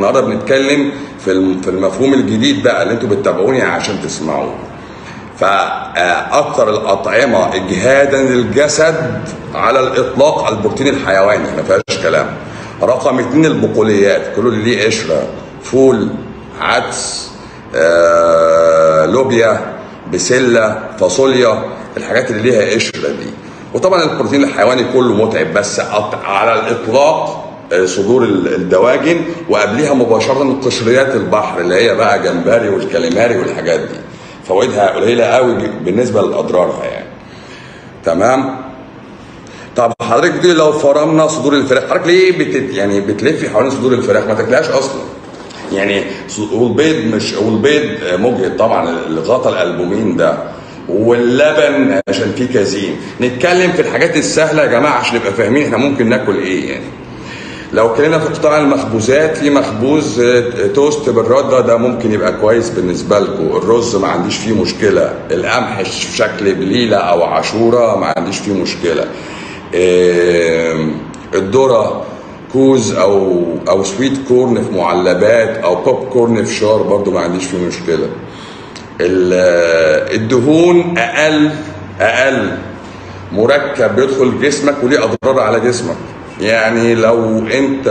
النهارده بنتكلم في الم- في المفهوم الجديد بقى اللي انتوا بتتابعوني عشان تسمعوه فاكثر الاطعمه اجهادا للجسد على الاطلاق البروتين الحيواني ما فيهاش كلام رقم اثنين البقوليات كله اللي ليه قشره فول عدس آه، لوبيا بسله فاصوليا الحاجات اللي ليها قشره دي وطبعا البروتين الحيواني كله متعب بس أط- على الاطلاق آه، صدور ال- الدواجن وقبليها مباشره قشريات البحر اللي هي بقى جمبري والكاليماري والحاجات دي فوائدها قليله قوي بالنسبه لاضرارها يعني تمام طب حضرتك بتقولي لو فرمنا صدور الفراخ حضرتك ليه بت يعني بتلفي حوالين صدور الفراخ ما تاكلهاش اصلا يعني ص- والبيض مش والبيض مجهد طبعا الغطا الالبومين ده واللبن عشان فيه كازين نتكلم في الحاجات السهله يا جماعه عشان نبقى فاهمين احنا ممكن ناكل ايه يعني لو اتكلمنا في قطاع المخبوزات في مخبوز آه، توست بالرده ده ممكن يبقى كويس بالنسبه لكم الرز ما عنديش فيه مشكله القمح في شكل بليله او عاشوره ما عنديش فيه مشكله آم، الذره كوز او او سويت كورن في معلبات او بوب كورن في شار برضو ما عنديش فيه مشكله ال- الدهون اقل اقل مركب بيدخل جسمك وليه اضرار على جسمك يعني لو انت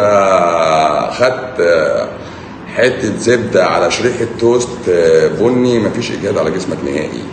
خدت حته زبده على شريحه توست بني مفيش اجهاد على جسمك نهائي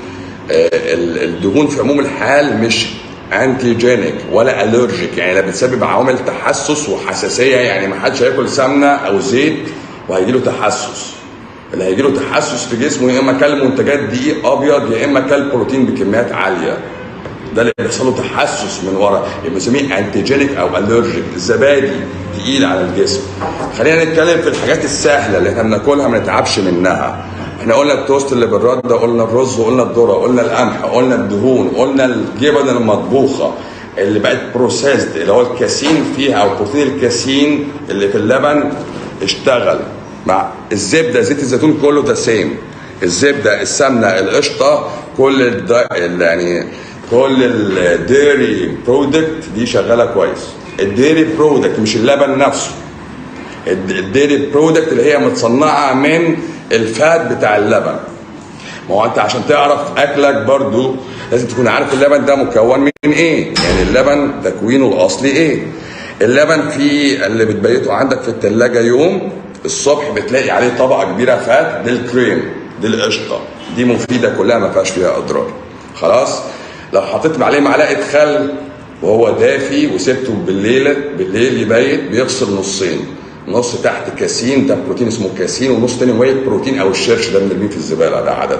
ال- الدهون في عموم الحال مش انتيجينيك ولا الرجيك يعني لا بتسبب عوامل تحسس وحساسيه يعني ما حدش هياكل سمنه او زيت وهيجي له تحسس اللي هيجي له تحسس في جسمه يا اما كل منتجات دقيق ابيض يا اما كل بروتين بكميات عاليه ده اللي بيحصل له تحسس من ورا اللي بنسميه انتيجينيك او الرجيك الزبادي تقيل على الجسم خلينا نتكلم في الحاجات السهله اللي احنا بناكلها ما نتعبش منها احنا قلنا التوست اللي بالرده قلنا الرز وقلنا الذره قلنا القمح قلنا الدهون قلنا الجبن المطبوخه اللي بقت بروسيسد اللي هو الكاسين فيها او بروتين الكاسين اللي في اللبن اشتغل مع الزبده زيت الزيتون كله ده سيم الزبده السمنه القشطه كل الد... ال- يعني كل الديري برودكت دي شغاله كويس الديري برودكت مش اللبن نفسه الد- الديري برودكت اللي هي متصنعه من الفات بتاع اللبن ما هو انت عشان تعرف اكلك برضو لازم تكون عارف اللبن ده مكون من ايه يعني اللبن تكوينه الاصلي ايه اللبن فيه اللي بتبيته عندك في التلاجة يوم الصبح بتلاقي عليه طبقه كبيره فات دي الكريم دي القشطه دي مفيده كلها ما فيهاش فيها اضرار خلاص لو حطيت عليه معلقه خل وهو دافي وسبته بالليل بالليل يبيت بيفصل نصين نص تحت كاسين ده بروتين اسمه كاسين ونص تاني واي بروتين او الشرش ده بنرميه في الزباله ده عاده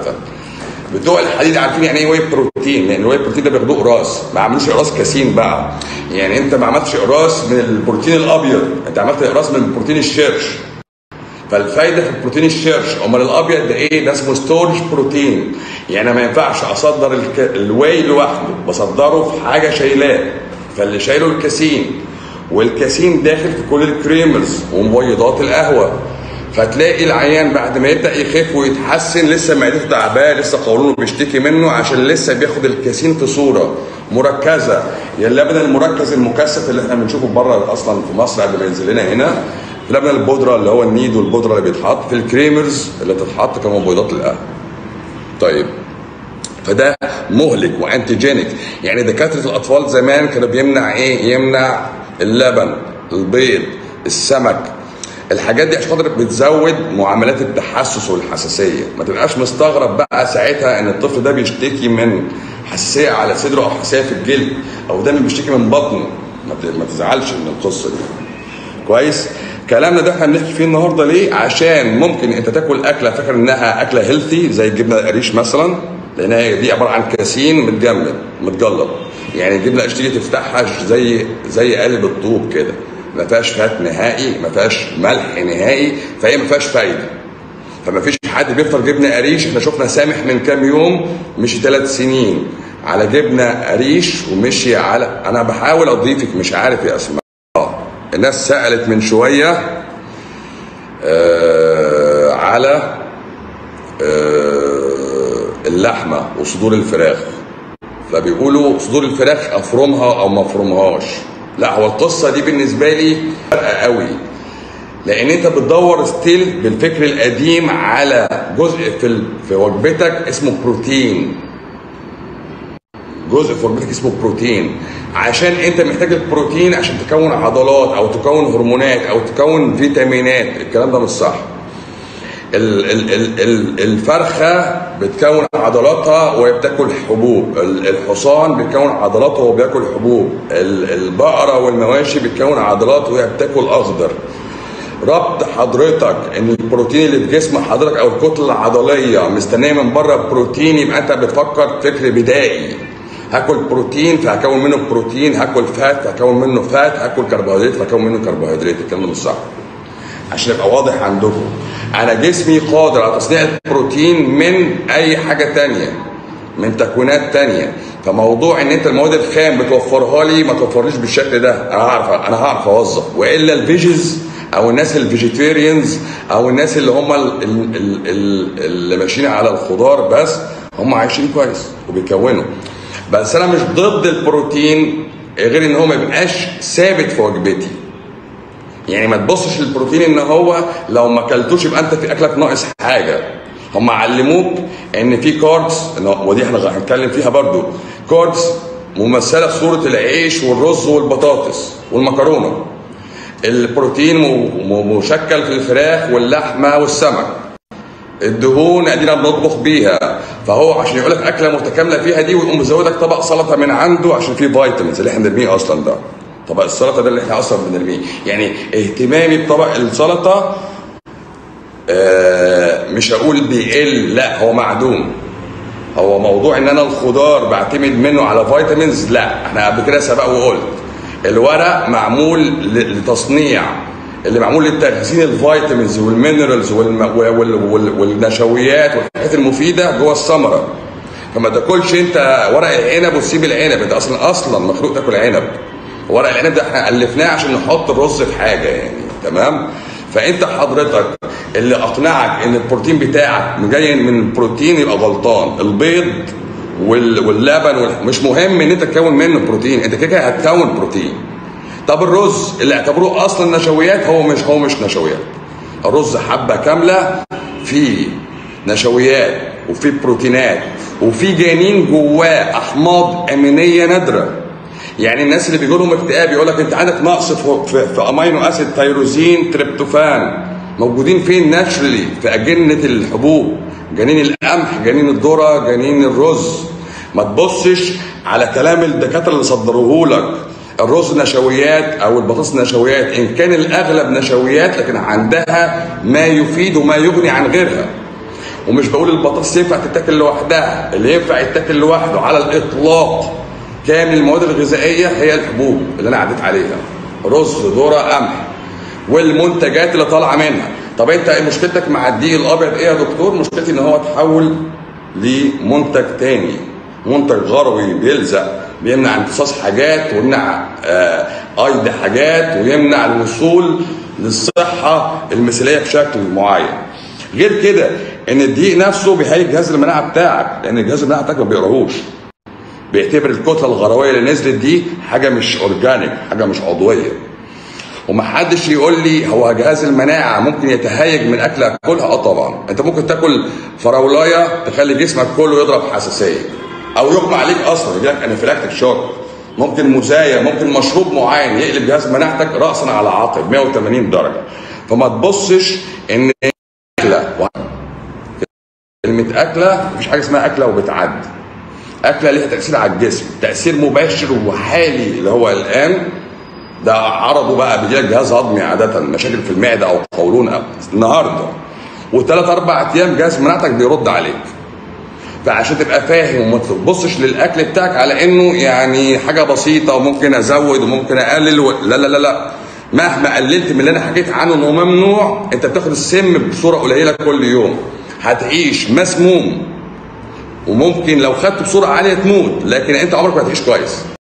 بتوع الحديد عارفين يعني ايه واي بروتين لان الواي بروتين ده بياخدوه قراص ما عملوش قراص كاسين بقى يعني انت ما عملتش قراص من البروتين الابيض انت عملت قراص من بروتين الشرش فالفايده في البروتين الشرش امال الابيض ده ايه ده اسمه ستورج بروتين يعني ما ينفعش اصدر الك... الواي لوحده بصدره في حاجه شايلاه فاللي شايله الكاسين والكاسين داخل في كل الكريمرز ومبيضات القهوه فتلاقي العيان بعد ما يبدا يخف ويتحسن لسه معدته تعبان لسه قولونه بيشتكي منه عشان لسه بياخد الكاسين في صوره مركزه يا اللبن المركز المكثف اللي احنا بنشوفه بره اصلا في مصر قبل ما ينزل لنا هنا في لبن البودره اللي هو النيد والبودره اللي بيتحط في الكريمرز اللي بتتحط كمبيضات القهوه طيب فده مهلك وانتيجينيك يعني دكاتره الاطفال زمان كانوا بيمنع ايه يمنع اللبن البيض السمك الحاجات دي عشان خاطر بتزود معاملات التحسس والحساسيه ما تبقاش مستغرب بقى ساعتها ان الطفل ده بيشتكي من حساسيه على صدره او حساسيه في الجلد او دايما بيشتكي من بطنه ما ت- ما تزعلش من القصه دي كويس كلامنا ده احنا بنحكي فيه النهارده ليه عشان ممكن انت تاكل اكله فاكر انها اكله هيلثي زي الجبنه القريش مثلا لان هي دي عباره عن كاسين متجمد متجلط يعني الجبنه القريش تيجي تفتحها زي زي قالب الطوب كده ما فيهاش فات نهائي ما فيهاش ملح نهائي فهي ما فيهاش فايده فما فيش حد بيفطر جبنه قريش احنا شفنا سامح من كام يوم مشي ثلاث سنين على جبنه قريش ومشي على انا بحاول اضيفك مش عارف يا اسماء الناس سالت من شويه آه على آه اللحمه وصدور الفراخ فبيقولوا صدور الفراخ افرمها او ما افرمهاش لا هو القصه دي بالنسبه لي فرقه قوي لان انت بتدور ستيل بالفكر القديم على جزء في ال- في وجبتك اسمه بروتين جزء في وجبتك اسمه بروتين عشان انت محتاج البروتين عشان تكون عضلات او تكون هرمونات او تكون فيتامينات الكلام ده مش صح ال- ال- ال- ال- الفرخه بتكون عضلاتها وهي بتاكل حبوب ال- الحصان بيكون عضلاته وهو بياكل حبوب ال- البقره والمواشي بتكون عضلات وهي بتاكل اخضر ربط حضرتك ان البروتين اللي في جسم حضرتك او الكتله العضليه مستنيه من بره بروتين يبقى انت بتفكر فكر بدائي هاكل بروتين فهكون منه بروتين هاكل فات فهكون منه فات هاكل كربوهيدرات فهكون منه كربوهيدرات الكلام ده مش صح عشان يبقى واضح عندكم انا جسمي قادر على تصنيع البروتين من اي حاجه تانية من تكوينات تانية فموضوع ان انت المواد الخام بتوفرها لي ما توفرليش بالشكل ده انا هعرف انا هعرف اوظف والا الفيجز او الناس الفيجيتيريانز او الناس اللي هم ال- ال- ال- ال- اللي ماشيين على الخضار بس هم عايشين كويس وبيكونوا بس انا مش ضد البروتين غير ان هو ما يبقاش ثابت في وجبتي يعني ما تبصش للبروتين ان هو لو ما اكلتوش يبقى انت في اكلك ناقص حاجه هم علموك ان في كاربس ودي احنا هنتكلم فيها برضو كاربس ممثله في صوره العيش والرز والبطاطس والمكرونه البروتين م- م- مشكل في الفراخ واللحمه والسمك الدهون ادينا بنطبخ بيها فهو عشان يقول لك اكله متكامله فيها دي ويقوم مزودك طبق سلطه من عنده عشان فيه فيتامينز اللي احنا بنرميه اصلا ده طبق السلطه ده اللي احنا اصلا بنرميه يعني اهتمامي بطبق السلطه آه مش هقول بيقل لا هو معدوم هو موضوع ان انا الخضار بعتمد منه على فيتامينز لا احنا قبل كده سبق وقلت الورق معمول ل- لتصنيع اللي معمول لتخزين الفيتامينز والمينرالز والم... وال... وال... والنشويات والحاجات المفيده جوه الثمره فما تاكلش انت ورق العنب وتسيب العنب انت اصلا اصلا مخلوق تاكل عنب ورق العنب ده احنا الفناه عشان نحط الرز في حاجه يعني تمام فانت حضرتك اللي اقنعك ان البروتين بتاعك جاي من البروتين يبقى غلطان البيض وال... واللبن وال... مش مهم ان انت تكون منه بروتين انت كده كده هتكون بروتين طب الرز اللي اعتبروه اصلا نشويات هو مش هو مش نشويات الرز حبه كامله فيه نشويات وفيه بروتينات وفي جنين جواه احماض امينيه نادره يعني الناس اللي بيجي لهم اكتئاب يقول لك انت عندك نقص في, في, في امينو اسيد تيروزين تريبتوفان موجودين فين ناتشرالي في اجنه الحبوب جنين القمح جنين الذره جنين الرز ما تبصش على كلام الدكاتره اللي صدروه لك الرز نشويات او البطاطس نشويات ان كان الاغلب نشويات لكن عندها ما يفيد وما يغني عن غيرها ومش بقول البطاطس ينفع تتاكل لوحدها اللي ينفع يتاكل لوحده على الاطلاق كامل المواد الغذائيه هي الحبوب اللي انا عديت عليها رز ذره قمح والمنتجات اللي طالعه منها طب انت مشكلتك مع الدقيق الابيض ايه يا دكتور مشكلتي ان هو تحول لمنتج تاني منتج غروي بيلزق بيمنع امتصاص حاجات ويمنع آه ايض حاجات ويمنع الوصول للصحه المثاليه بشكل معين غير كده ان الدقيق نفسه بيهيج جهاز المناعه بتاعك لان جهاز المناعه بتاعك ما بيقراهوش بيعتبر الكتله الغرويه اللي نزلت دي حاجه مش اورجانيك حاجه مش عضويه ومحدش يقول لي هو جهاز المناعه ممكن يتهيج من اكل اكلها اه طبعا انت ممكن تاكل فراولايه تخلي جسمك كله يضرب حساسيه او يغمى عليك اصلا يجي لك انافيلاكتيك شوك ممكن مزايا ممكن مشروب معين يقلب جهاز مناعتك راسا على عقب 180 درجه فما تبصش ان اكله كلمه اكله مفيش حاجه اسمها اكله وبتعدي اكله ليها تاثير على الجسم تاثير مباشر وحالي اللي هو الان ده عرضه بقى بيجيلك جهاز هضمي عاده مشاكل في المعده او قولون أو النهارده وثلاث اربع ايام جهاز مناعتك بيرد عليك فعشان تبقى فاهم وما تبصش للاكل بتاعك على انه يعني حاجه بسيطه وممكن ازود وممكن اقلل و... لا لا لا لا مهما قللت من اللي انا حكيت عنه انه ممنوع انت بتاخد السم بصوره قليله كل يوم هتعيش مسموم وممكن لو خدته بسرعه عاليه تموت لكن انت عمرك ما هتعيش كويس